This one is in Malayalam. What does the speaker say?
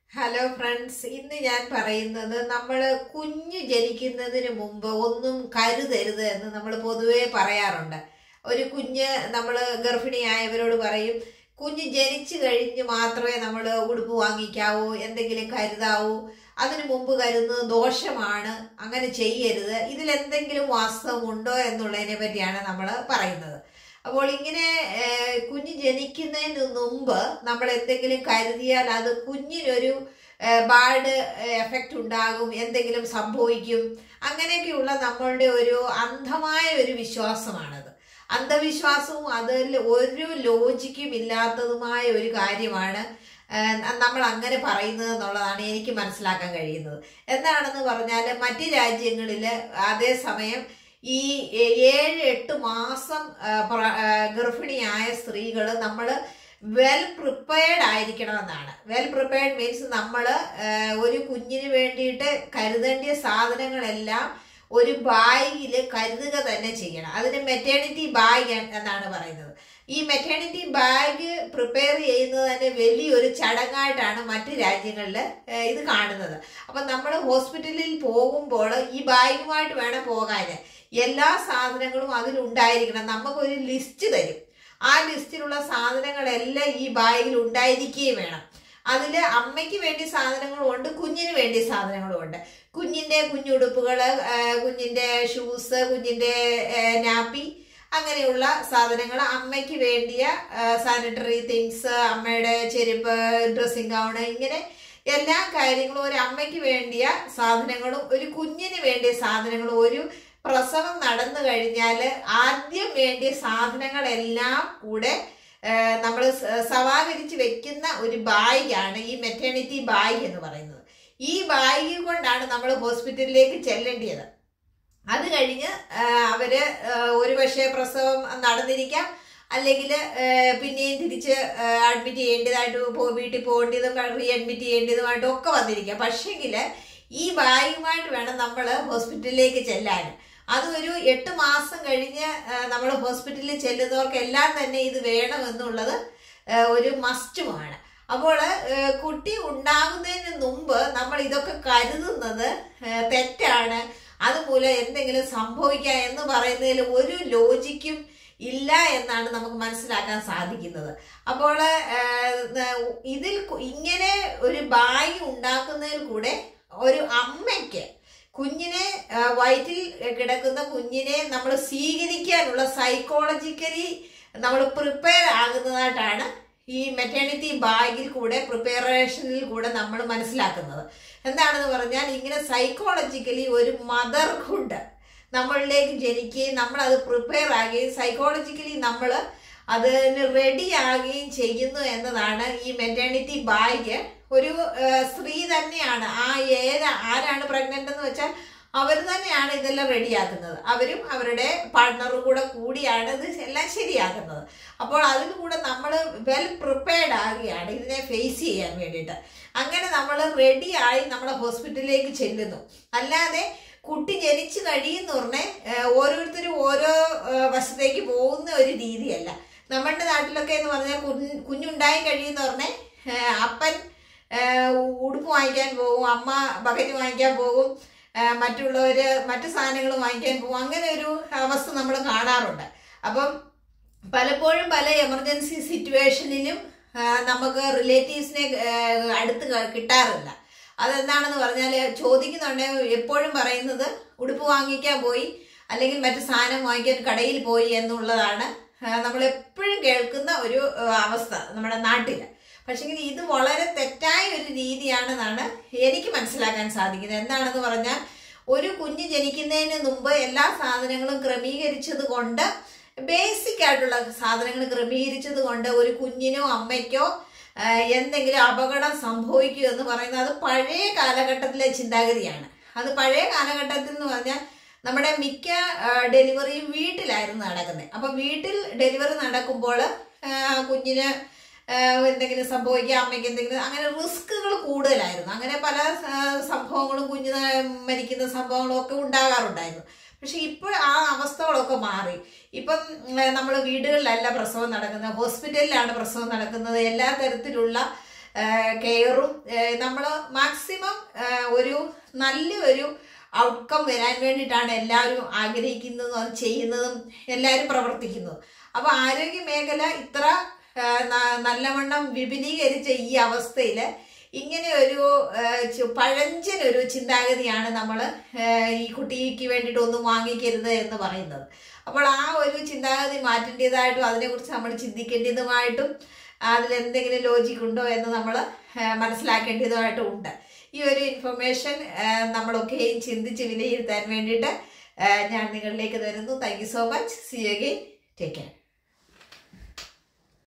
ഹലോ ഫ്രണ്ട്സ് ഇന്ന് ഞാൻ പറയുന്നത് നമ്മൾ കുഞ്ഞ് ജനിക്കുന്നതിന് മുമ്പ് ഒന്നും കരുതരുത് എന്ന് നമ്മൾ പൊതുവേ പറയാറുണ്ട് ഒരു കുഞ്ഞ് നമ്മൾ ഗർഭിണിയായവരോട് പറയും കുഞ്ഞ് ജനിച്ചു കഴിഞ്ഞ് മാത്രമേ നമ്മൾ ഉടുപ്പ് വാങ്ങിക്കാവൂ എന്തെങ്കിലും കരുതാവൂ അതിനു മുമ്പ് കരുതുന്നത് ദോഷമാണ് അങ്ങനെ ചെയ്യരുത് ഇതിലെന്തെങ്കിലും വാസ്തവമുണ്ടോ എന്നുള്ളതിനെ പറ്റിയാണ് നമ്മൾ പറയുന്നത് അപ്പോൾ ഇങ്ങനെ ഏഹ്, കുഞ്ഞ് ജനിക്കുന്നതിന് മുമ്പ് നമ്മൾ എന്തെങ്കിലും കരുതിയാൽ അത് കുഞ്ഞിനൊരു ബാഡ് എഫക്റ്റ് ഉണ്ടാകും എന്തെങ്കിലും സംഭവിക്കും അങ്ങനെയൊക്കെയുള്ള നമ്മളുടെ ഒരു അന്ധമായ ഒരു വിശ്വാസമാണത് അന്ധവിശ്വാസവും അതിൽ ഒരു ലോജിക്കും ഇല്ലാത്തതുമായ ഒരു കാര്യമാണ് ഏഹ്, നമ്മൾ അങ്ങനെ പറയുന്നത് എന്നുള്ളതാണ് എനിക്ക് മനസ്സിലാക്കാൻ കഴിയുന്നത് എന്താണെന്ന് പറഞ്ഞാൽ മറ്റ് രാജ്യങ്ങളിൽ അതേസമയം ഈ ഏഴ് എട്ട് മാസം ആ, പ്ര- ആ, ഗർഭിണിയായ സ്ത്രീകൾ നമ്മൾ വെൽ പ്രിപ്പയർഡ് ആയിരിക്കണമെന്നാണ് വെൽ പ്രിപ്പയർഡ് മീൻസ് നമ്മൾ ഒരു കുഞ്ഞിന് വേണ്ടിയിട്ട് കരുതേണ്ടിയ സാധനങ്ങളെല്ലാം ഒരു ബാഗിൽ കരുതുക തന്നെ ചെയ്യണം അതിന് മെറ്റേണിറ്റി ബാഗ് എന്നാണ് പറയുന്നത് ഈ മെറ്റേണിറ്റി ബാഗ് പ്രിപ്പയർ ചെയ്യുന്നത് തന്നെ വലിയൊരു ചടങ്ങായിട്ടാണ് മറ്റ് രാജ്യങ്ങളിൽ ഇത് കാണുന്നത് അപ്പം നമ്മൾ ഹോസ്പിറ്റലിൽ പോകുമ്പോൾ ഈ ബാഗുമായിട്ട് വേണം പോകാൻ എല്ലാ സാധനങ്ങളും അതിലുണ്ടായിരിക്കണം നമുക്കൊരു ലിസ്റ്റ് തരും ആ ലിസ്റ്റിലുള്ള സാധനങ്ങളെല്ലാം ഈ ബാഗിൽ ഉണ്ടായിരിക്കുകയും വേണം അതിൽ അമ്മയ്ക്ക് വേണ്ടി സാധനങ്ങളും ഉണ്ട് കുഞ്ഞിന് വേണ്ടി സാധനങ്ങളും ഉണ്ട് കുഞ്ഞിൻ്റെ കുഞ്ഞുടുപ്പുകൾ കുഞ്ഞിൻ്റെ ഷൂസ് കുഞ്ഞിൻ്റെ നാപ്പി അങ്ങനെയുള്ള സാധനങ്ങൾ അമ്മയ്ക്ക് വേണ്ടിയ സാനിറ്ററി തിങ്സ് അമ്മയുടെ ചെരുപ്പ് ഡ്രസ്സിങ് ഗൗണ് ഇങ്ങനെ എല്ലാ കാര്യങ്ങളും ഒരു അമ്മയ്ക്ക് വേണ്ടിയ സാധനങ്ങളും ഒരു കുഞ്ഞിന് വേണ്ടിയ സാധനങ്ങളും ഒരു പ്രസവം നടന്നു കഴിഞ്ഞാൽ ആദ്യം വേണ്ടിയ സാധനങ്ങളെല്ലാം കൂടെ നമ്മൾ സമാഹരിച്ച് വെക്കുന്ന ഒരു ബാഗാണ് ഈ മെറ്റേണിറ്റി ബാഗ് എന്ന് പറയുന്നത് ഈ ബാഗ് കൊണ്ടാണ് നമ്മൾ ഹോസ്പിറ്റലിലേക്ക് ചെല്ലേണ്ടത് അത് കഴിഞ്ഞ് ആ, അവര് ആ, ഒരു പക്ഷേ പ്രസവം നടന്നിരിക്കാം അല്ലെങ്കിൽ പിന്നെയും തിരിച്ച് അഡ്മിറ്റ് ചെയ്യേണ്ടതായിട്ട് പോ- വീട്ടിൽ പോകേണ്ടതും റീ അഡ്മിറ്റ് ചെയ്യേണ്ടതുമായിട്ടും ഒക്കെ വന്നിരിക്കാം പക്ഷേങ്കിൽ ഈ ബാഗുമായിട്ട് വേണം നമ്മൾ ഹോസ്പിറ്റലിലേക്ക് ചെല്ലാൻ അത് ഒരു എട്ട് മാസം കഴിഞ്ഞ് നമ്മൾ ഹോസ്പിറ്റലിൽ ചെല്ലുന്നവർക്കെല്ലാം തന്നെ ഇത് വേണമെന്നുള്ളത് ആ, ഒരു മസ്റ്റുമാണ് അപ്പോൾ ആ, കുട്ടി ഉണ്ടാകുന്നതിന് മുമ്പ് നമ്മൾ ഇതൊക്കെ കരുതുന്നത് ആ, തെറ്റാണ് അതുമൂലം എന്തെങ്കിലും സംഭവിക്കാം എന്ന് പറയുന്നതിൽ ഒരു ലോജിക്കും ഇല്ല എന്നാണ് നമുക്ക് മനസ്സിലാക്കാൻ സാധിക്കുന്നത് അപ്പോൾ ആ, ഇതിൽ കു- ഇങ്ങനെ ഒരു ബാഗ് ഉണ്ടാക്കുന്നതിൽ കൂടെ ഒരു അമ്മയ്ക്ക് കുഞ്ഞിനെ ആ, വയറ്റിൽ കിടക്കുന്ന കുഞ്ഞിനെ നമ്മൾ സ്വീകരിക്കാനുള്ള സൈക്കോളജിക്കലി നമ്മൾ പ്രിപ്പയർ ആകുന്നതായിട്ടാണ് ഈ മെറ്റേണിറ്റി ബാഗിൽ കൂടെ പ്രിപ്പറേഷനിൽ കൂടെ നമ്മൾ മനസ്സിലാക്കുന്നത് എന്താണെന്ന് പറഞ്ഞാൽ ഇങ്ങനെ സൈക്കോളജിക്കലി ഒരു മദർഹുഡ് നമ്മളിലേക്ക് ജനിക്കുകയും നമ്മൾ അത് പ്രിപ്പയർ ആകുകയും സൈക്കോളജിക്കലി നമ്മൾ അതിന് റെഡി ആകുകയും ചെയ്യുന്നു എന്നതാണ് ഈ മെറ്റേണിറ്റി ബാഗ് ഒരു ആ, സ്ത്രീ തന്നെയാണ് ആ ഏത് ആരാണ് പ്രഗ്നന്റ് എന്ന് വെച്ചാൽ അവർ തന്നെയാണ് ഇതെല്ലാം റെഡിയാക്കുന്നത് അവരും അവരുടെ പാർട്ട്ണറും കൂടെ കൂടിയാണ് ഇത് എല്ലാം ശരിയാക്കുന്നത് അപ്പോൾ അതിൽ കൂടെ നമ്മൾ വെൽ പ്രിപ്പയർഡ് ആകുകയാണ് ഇതിനെ ഫേസ് ചെയ്യാൻ വേണ്ടിയിട്ട് അങ്ങനെ നമ്മൾ റെഡിയായി നമ്മൾ ഹോസ്പിറ്റലിലേക്ക് ചെല്ലുന്നു അല്ലാതെ കുട്ടി ജനിച്ചു കഴിയുന്ന ഉടനെ ഏഹ്, ഓരോരുത്തരും ഓരോ ഏഹ്, വശത്തേക്ക് പോകുന്ന ഒരു രീതിയല്ല നമ്മളുടെ നാട്ടിലൊക്കെ എന്ന് പറഞ്ഞാൽ കുഞ്ഞ് കുഞ്ഞുണ്ടായി കഴിയുന്ന ഉടനെ ഏഹ്, അപ്പൻ ഏഹ്, ഉടുപ്പ് വാങ്ങിക്കാൻ പോകും അമ്മ ബക്കറ്റ് വാങ്ങിക്കാൻ പോകും ഏഹ്, മറ്റുള്ളവർ മറ്റു സാധനങ്ങൾ വാങ്ങിക്കാൻ പോകും അങ്ങനെ ഒരു അവസ്ഥ നമ്മൾ കാണാറുണ്ട് അപ്പം പലപ്പോഴും പല എമർജൻസി സിറ്റുവേഷനിലും ആ, നമുക്ക് റിലേറ്റീവ്സിനെ ആ, അടുത്ത് ക- കിട്ടാറില്ല അതെന്താണെന്ന് പറഞ്ഞാൽ ചോദിക്കുന്നുണ്ടെങ്കിൽ എപ്പോഴും പറയുന്നത് ഉടുപ്പ് വാങ്ങിക്കാൻ പോയി അല്ലെങ്കിൽ മറ്റു സാധനം വാങ്ങിക്കാൻ കടയിൽ പോയി എന്നുള്ളതാണ് നമ്മൾ എപ്പോഴും കേൾക്കുന്ന ഒരു ആ, അവസ്ഥ നമ്മുടെ നാട്ടിൽ പക്ഷെങ്കിൽ ഇത് വളരെ തെറ്റായ ഒരു രീതിയാണെന്നാണ് എനിക്ക് മനസ്സിലാക്കാൻ സാധിക്കുന്നത് എന്താണെന്ന് പറഞ്ഞാൽ ഒരു കുഞ്ഞ് ജനിക്കുന്നതിന് മുമ്പ് എല്ലാ സാധനങ്ങളും ക്രമീകരിച്ചത് കൊണ്ട് ബേസിക് ആയിട്ടുള്ള സാധനങ്ങൾ ക്രമീകരിച്ചത് കൊണ്ട് ഒരു കുഞ്ഞിനോ അമ്മയ്ക്കോ ആ, എന്തെങ്കിലും അപകടം സംഭവിക്കൂ എന്ന് പറയുന്നത് അത് പഴയ കാലഘട്ടത്തിലെ ചിന്താഗതിയാണ് അത് പഴയ കാലഘട്ടത്തിൽ എന്ന് പറഞ്ഞാൽ നമ്മുടെ മിക്ക ആ, ഡെലിവറിയും വീട്ടിലായിരുന്നു നടക്കുന്നത് അപ്പം വീട്ടിൽ ഡെലിവറി നടക്കുമ്പോൾ ആ, കുഞ്ഞിന് ആ, എന്തെങ്കിലും സംഭവിക്കുക അമ്മയ്ക്ക് എന്തെങ്കിലും അങ്ങനെ റിസ്കുകൾ കൂടുതലായിരുന്നു അങ്ങനെ പല ആ, സംഭവങ്ങളും കുഞ്ഞിന് മരിക്കുന്ന സംഭവങ്ങളും ഒക്കെ ഉണ്ടാകാറുണ്ടായിരുന്നു പക്ഷെ ഇപ്പോൾ ആ അവസ്ഥകളൊക്കെ മാറി ഇപ്പം നമ്മൾ വീടുകളിലല്ല പ്രസവം നടക്കുന്നത് ഹോസ്പിറ്റലിലാണ് പ്രസവം നടക്കുന്നത് എല്ലാ തരത്തിലുള്ള കെയറും നമ്മൾ മാക്സിമം ഒരു നല്ലൊരു ഔട്ട്കം വരാൻ വേണ്ടിയിട്ടാണ് എല്ലാവരും ആഗ്രഹിക്കുന്നതും അത് ചെയ്യുന്നതും എല്ലാവരും പ്രവർത്തിക്കുന്നതും അപ്പോൾ ആരോഗ്യ മേഖല ഇത്ര ആ, ന- നല്ലവണ്ണം വിപുലീകരിച്ച ഈ അവസ്ഥയിൽ ഇങ്ങനെ ഒരു ആ, ചു- പഴഞ്ചനൊരു ചിന്താഗതിയാണ് നമ്മൾ ഈ കുട്ടിക്ക് വേണ്ടിയിട്ട് ഒന്നും വാങ്ങിക്കരുത് എന്ന് പറയുന്നത് അപ്പോൾ ആ ഒരു ചിന്താഗതി മാറ്റേണ്ടതായിട്ടും അതിനെക്കുറിച്ച് നമ്മൾ ചിന്തിക്കേണ്ടതുമായിട്ടും അതിലെന്തെങ്കിലും ലോജിക് ഉണ്ടോ എന്ന് നമ്മൾ മനസ്സിലാക്കേണ്ടതുമായിട്ടും ഉണ്ട് ഈ ഒരു ഇൻഫർമേഷൻ നമ്മളൊക്കെയും ചിന്തിച്ച് വിലയിരുത്താൻ വേണ്ടിയിട്ട് ആ, ഞാൻ നിങ്ങളിലേക്ക് തരുന്നു thank you so much see you again take care